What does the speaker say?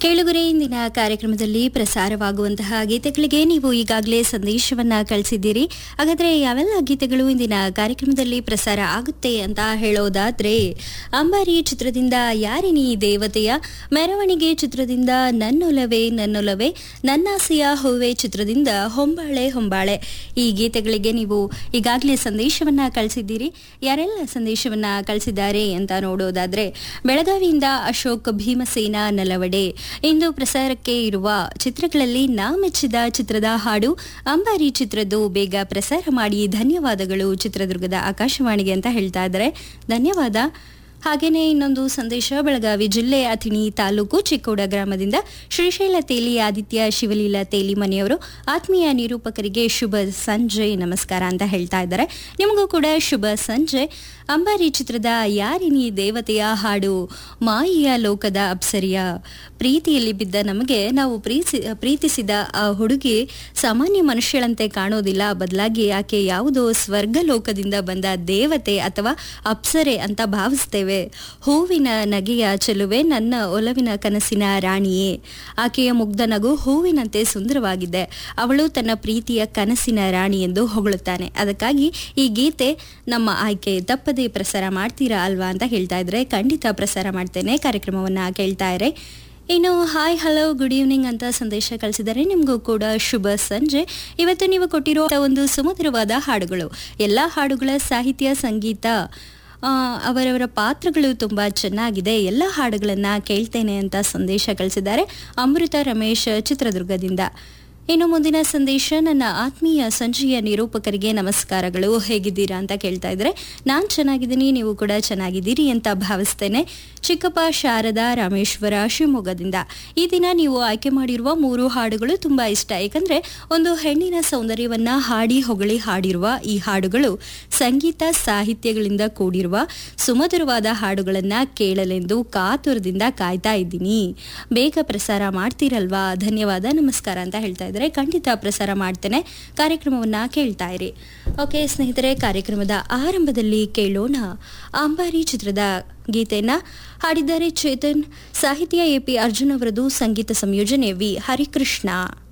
ಕೇಳುಗರೆ ಇಂದಿನ ಕಾರ್ಯಕ್ರಮದಲ್ಲಿ ಪ್ರಸಾರವಾಗುವಂತಹ ಗೀತೆಗಳಿಗೆ ನೀವು ಈಗಾಗಲೇ ಸಂದೇಶವನ್ನ ಕಳಿಸಿದ್ದೀರಿ ಹಾಗಾದ್ರೆ ಯಾವೆಲ್ಲ ಗೀತೆಗಳು ಇಂದಿನ ಕಾರ್ಯಕ್ರಮದಲ್ಲಿ ಪ್ರಸಾರ ಆಗುತ್ತೆ ಅಂತ ಹೇಳೋದಾದ್ರೆ ಅಂಬಾರಿ ಚಿತ್ರದಿಂದ ಯಾರಿನಿ ದೇವತೆಯ ಮೆರವಣಿಗೆ ಚಿತ್ರದಿಂದ ನನ್ನೊಲವೇ ನನ್ನೊಲವೇ ನನ್ನಾಸೆಯ ಹೂವೆ ಚಿತ್ರದಿಂದ ಹೊಂಬಾಳೆ ಹೊಂಬಾಳೆ ಈ ಗೀತೆಗಳಿಗೆ ನೀವು ಈಗಾಗಲೇ ಸಂದೇಶವನ್ನ ಕಳಿಸಿದ್ದೀರಿ ಯಾರೆಲ್ಲ ಸಂದೇಶವನ್ನ ಕಳಿಸಿದ್ದಾರೆ ಅಂತ ನೋಡೋದಾದ್ರೆ ಬೆಳಗಾವಿಯಿಂದ ಅಶೋಕ್ ಭೀಮಸೇನ ನಲವಡೆ ಇಂದು ಪ್ರಸಾರಕ್ಕೆ ಇರುವ ಚಿತ್ರಗಳಲ್ಲಿ ನಾ ಮೆಚ್ಚಿದ ಚಿತ್ರದ ಹಾಡು ಅಂಬಾರಿ ಚಿತ್ರದ್ದು ಬೇಗ ಪ್ರಸಾರ ಮಾಡಿ ಧನ್ಯವಾದಗಳು ಚಿತ್ರದುರ್ಗದ ಆಕಾಶವಾಣಿಗೆ ಅಂತ ಹೇಳ್ತಾ ಇದ್ದಾರೆ ಧನ್ಯವಾದ ಹಾಗೇನೆ ಇನ್ನೊಂದು ಸಂದೇಶ ಬೆಳಗಾವಿ ಜಿಲ್ಲೆ ಅಥಿಣಿ ತಾಲೂಕು ಚಿಕ್ಕೋಡ ಗ್ರಾಮದಿಂದ ಶ್ರೀಶೈಲ ತೇಲಿ ಆದಿತ್ಯ ಶಿವಲೀಲಾ ತೇಲಿ ಮನೆಯವರು ಆತ್ಮೀಯ ನಿರೂಪಕರಿಗೆ ಶುಭ ಸಂಜೆ ನಮಸ್ಕಾರ ಅಂತ ಹೇಳ್ತಾ ಇದ್ದಾರೆ ನಿಮಗೂ ಕೂಡ ಶುಭ ಸಂಜೆ ಅಂಬಾರಿ ಚಿತ್ರದ ಯಾರಿನಿ ದೇವತೆಯ ಹಾಡು ಮಾಯಿಯ ಲೋಕದ ಅಪ್ಸರಿಯ ಪ್ರೀತಿಯಲ್ಲಿ ಬಿದ್ದ ನಮಗೆ ನಾವು ಪ್ರೀತಿ ಪ್ರೀತಿಸಿದ ಆ ಹುಡುಗಿ ಸಾಮಾನ್ಯ ಮನುಷ್ಯಳಂತೆ ಕಾಣೋದಿಲ್ಲ ಬದಲಾಗಿ ಆಕೆ ಯಾವುದೋ ಸ್ವರ್ಗ ಲೋಕದಿಂದ ಬಂದ ದೇವತೆ ಅಥವಾ ಅಪ್ಸರೆ ಅಂತ ಭಾವಿಸ್ತೇವೆ ಹೂವಿನ ನಗೆಯ ಚೆಲುವೆ ನನ್ನ ಒಲವಿನ ಕನಸಿನ ರಾಣಿಯೇ ಆಕೆಯ ಮುಗ್ಧ ನಗು ಹೂವಿನಂತೆ ಸುಂದರವಾಗಿದೆ ಅವಳು ತನ್ನ ಪ್ರೀತಿಯ ಕನಸಿನ ರಾಣಿ ಎಂದು ಹೊಗಳುತ್ತಾನೆ ಅದಕ್ಕಾಗಿ ಈ ಗೀತೆ ನಮ್ಮ ಆಯ್ಕೆ ತಪ್ಪದೇ ಪ್ರಸಾರ ಮಾಡ್ತೀರಾ ಅಲ್ವಾ ಅಂತ ಹೇಳ್ತಾ ಇದ್ರೆ ಖಂಡಿತ ಪ್ರಸಾರ ಮಾಡ್ತೇನೆ ಕಾರ್ಯಕ್ರಮವನ್ನ ಕೇಳ್ತಾ ಇರೆ ಇನ್ನು ಹಾಯ್ ಹಲೋ ಗುಡ್ ಈವ್ನಿಂಗ್ ಅಂತ ಸಂದೇಶ ಕಳಿಸಿದರೆ ನಿಮಗೂ ಕೂಡ ಶುಭ ಸಂಜೆ ಇವತ್ತು ನೀವು ಕೊಟ್ಟಿರೋ ಒಂದು ಸುಮಧುರವಾದ ಹಾಡುಗಳು ಎಲ್ಲ ಹಾಡುಗಳ ಸಾಹಿತ್ಯ ಸಂಗೀತ ಆ, ಅವರವರ ಪಾತ್ರಗಳು ತುಂಬ ಚೆನ್ನಾಗಿದೆ ಎಲ್ಲ ಹಾಡುಗಳನ್ನು ಕೇಳ್ತೇನೆ ಅಂತ ಸಂದೇಶ ಕಳಿಸಿದ್ದಾರೆ ಅಮೃತ ರಮೇಶ್ ಚಿತ್ರದುರ್ಗದಿಂದ ಇನ್ನು ಮುಂದಿನ ಸಂದೇಶ ನನ್ನ ಆತ್ಮೀಯ ಸಂಜೆಯ ನಿರೂಪಕರಿಗೆ ನಮಸ್ಕಾರಗಳು ಹೇಗಿದ್ದೀರಾ ಅಂತ ಕೇಳ್ತಾ ಇದ್ರೆ ನಾನು ಚೆನ್ನಾಗಿದ್ದೀನಿ ನೀವು ಕೂಡ ಚೆನ್ನಾಗಿದ್ದೀರಿ ಅಂತ ಭಾವಿಸ್ತೇನೆ ಚಿಕ್ಕಪ್ಪ ಶಾರದಾ ರಾಮೇಶ್ವರ ಶಿವಮೊಗ್ಗದಿಂದ ಈ ದಿನ ನೀವು ಆಯ್ಕೆ ಮಾಡಿರುವ ಮೂರು ಹಾಡುಗಳು ತುಂಬಾ ಇಷ್ಟ ಯಾಕಂದ್ರೆ ಒಂದು ಹೆಣ್ಣಿನ ಸೌಂದರ್ಯವನ್ನ ಹಾಡಿ ಹೊಗಳಿ ಹಾಡಿರುವ ಈ ಹಾಡುಗಳು ಸಂಗೀತ ಸಾಹಿತ್ಯಗಳಿಂದ ಕೂಡಿರುವ ಸುಮಧುರವಾದ ಹಾಡುಗಳನ್ನ ಕೇಳಲೆಂದು ಕಾತುರದಿಂದ ಕಾಯ್ತಾ ಇದ್ದೀನಿ ಬೇಗ ಪ್ರಸಾರ ಮಾಡ್ತೀರಲ್ವಾ ಧನ್ಯವಾದ ನಮಸ್ಕಾರ ಅಂತ ಹೇಳ್ತಾ ಇದ್ದಾರೆ ಖಂಡಿತ ಪ್ರಸಾರ ಮಾಡ್ತೇನೆ ಕಾರ್ಯಕ್ರಮವನ್ನ ಕೇಳ್ತಾ ಇರಿ ಓಕೆ ಸ್ನೇಹಿತರೆ ಕಾರ್ಯಕ್ರಮದ ಆರಂಭದಲ್ಲಿ ಕೇಳೋಣ ಅಂಬಾರಿ ಚಿತ್ರದ ಗೀತೆಯನ್ನ ಹಾಡಿದ್ದಾರೆ ಚೇತನ್ ಸಾಹಿತ್ಯ ಎ ಪಿ ಅರ್ಜುನ್ ಅವರದು ಸಂಗೀತ ಸಂಯೋಜನೆ ವಿ ಹರಿಕೃಷ್ಣ